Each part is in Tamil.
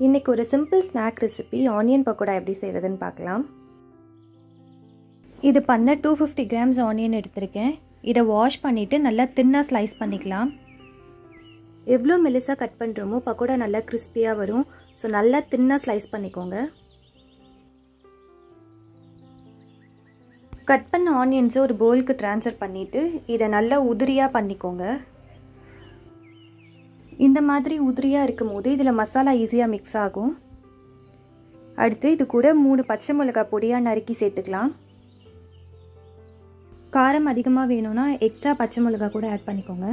இன்றைக்கி ஒரு simple snack recipe onion pakoda எப்படி செய்கிறதுன்னு பார்க்கலாம் இது பண்ண டூ ஃபிஃப்டி கிராம்ஸ் ஆனியன் எடுத்திருக்கேன் இதை வாஷ் பண்ணிவிட்டு நல்லா தின்னாக ஸ்லைஸ் பண்ணிக்கலாம் எவ்வளோ மெலிசாக கட் பண்ணுறோமோ பக்கோடா நல்லா கிறிஸ்பியாக வரும் ஸோ நல்லா தின்னாக ஸ்லைஸ் பண்ணிக்கோங்க கட் பண்ண ஆனியன்ஸை ஒரு பவுலுக்கு ட்ரான்ஸ்ஃபர் பண்ணிவிட்டு இதை நல்லா உதிரியாக பண்ணிக்கோங்க இந்த மாதிரி உதிரியாக இருக்கும் போது இதில் மசாலா ஈஸியாக மிக்ஸ் ஆகும் அடுத்து இது கூட மூணு பச்சை மிளகாய் பொடியாக நறுக்கி சேர்த்துக்கலாம் காரம் அதிகமாக வேணும்னா எக்ஸ்ட்ரா பச்சை மிளகாய் கூட ஆட் பண்ணிக்கோங்க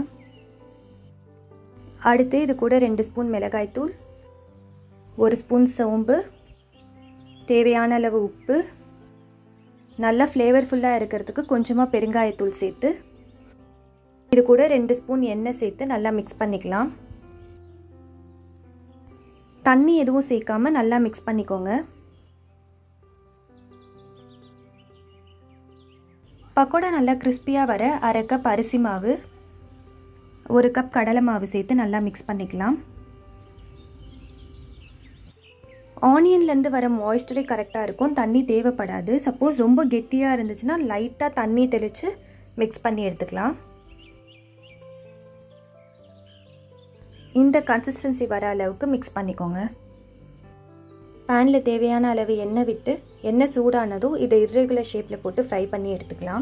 அடுத்து இது கூட ரெண்டு ஸ்பூன் மிளகாய்த்தூள் ஒரு ஸ்பூன் சோம்பு தேவையான அளவு உப்பு நல்லா ஃப்ளேவர்ஃபுல்லாக இருக்கிறதுக்கு கொஞ்சமாக பெருங்காயத்தூள் சேர்த்து இது கூட ரெண்டு ஸ்பூன் எண்ணெய் சேர்த்து நல்லா மிக்ஸ் பண்ணிக்கலாம் தண்ணி எதுவும் சேர்க்காம நல்லா மிக்ஸ் பண்ணிக்கோங்க பக்கோடா நல்லா கிறிஸ்பியாக வர அரை கப் அரிசி மாவு ஒரு கப் கடலை மாவு சேர்த்து நல்லா மிக்ஸ் பண்ணிக்கலாம் ஆனியன்லேருந்து வர மாய்ஸ்டரே கரெக்டாக இருக்கும் தண்ணி தேவைப்படாது சப்போஸ் ரொம்ப கெட்டியாக இருந்துச்சுன்னா லைட்டாக தண்ணி தெளித்து மிக்ஸ் பண்ணி எடுத்துக்கலாம் இந்த கன்சிஸ்டன்சி வர அளவுக்கு மிக்ஸ் பண்ணிக்கோங்க பேனில் தேவையான அளவு எண்ணெய் விட்டு எண்ணெய் சூடானதும் இதை இர்ரெகுலர் ஷேப்பில் போட்டு ஃப்ரை பண்ணி எடுத்துக்கலாம்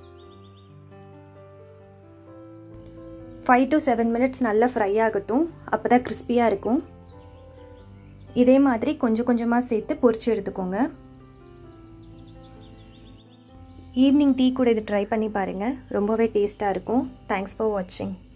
ஃபைவ் டு செவன் மினிட்ஸ் நல்லா ஃப்ரை ஆகட்டும் அப்போ தான் கிறிஸ்பியாக இருக்கும் இதே மாதிரி கொஞ்சம் கொஞ்சமாக சேர்த்து பொரிச்சு எடுத்துக்கோங்க ஈவினிங் டீ கூட இது ட்ரை பண்ணி பாருங்கள் ரொம்பவே டேஸ்ட்டாக இருக்கும் தேங்க்ஸ் ஃபார் வாட்சிங்